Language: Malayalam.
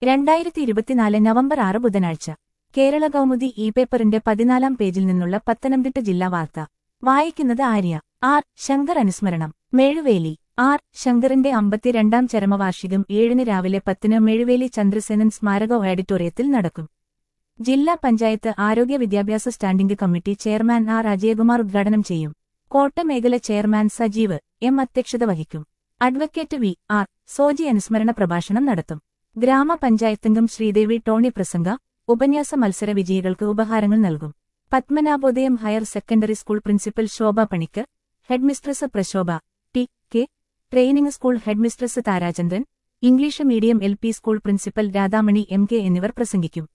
രണ്ടായിരത്തി ഇരുപത്തിനാല് നവംബർ ആറ് ബുധനാഴ്ച കേരള കൗമുദി ഇ പേപ്പറിന്റെ പതിനാലാം പേജിൽ നിന്നുള്ള പത്തനംതിട്ട ജില്ലാ വാർത്ത വായിക്കുന്നത് ആര്യ ആർ ശങ്കർ അനുസ്മരണം മേഴുവേലി ആർ ശങ്കറിന്റെ അമ്പത്തിരണ്ടാം ചരമവാർഷികം ഏഴിന് രാവിലെ പത്തിന് മേഴുവേലി ചന്ദ്രസേനൻ സ്മാരക ഓഡിറ്റോറിയത്തിൽ നടക്കും ജില്ലാ പഞ്ചായത്ത് ആരോഗ്യ വിദ്യാഭ്യാസ standing committee chairman R Ajayakumar ഉദ്ഘാടനം ചെയ്യും കോട്ടമേഖല ചെയർമാൻ സജീവ് എം അധ്യക്ഷത വഹിക്കും അഡ്വക്കേറ്റ് വി ആർ സോജി അനുസ്മരണ പ്രഭാഷണം നടത്തും ഗ്രാമപഞ്ചായത്തംഗം ശ്രീദേവി ടോണി പ്രസംഗ ഉപന്യാസ മത്സര വിജയികൾക്ക് ഉപഹാരങ്ങൾ നൽകും Padmanabhodayam higher secondary school principal Shobha Panicker headmistress Prashobha T K training school headmistress Tharachandran English medium L P school principal Radhamani M K എന്നിവർ പ്രസംഗിക്കും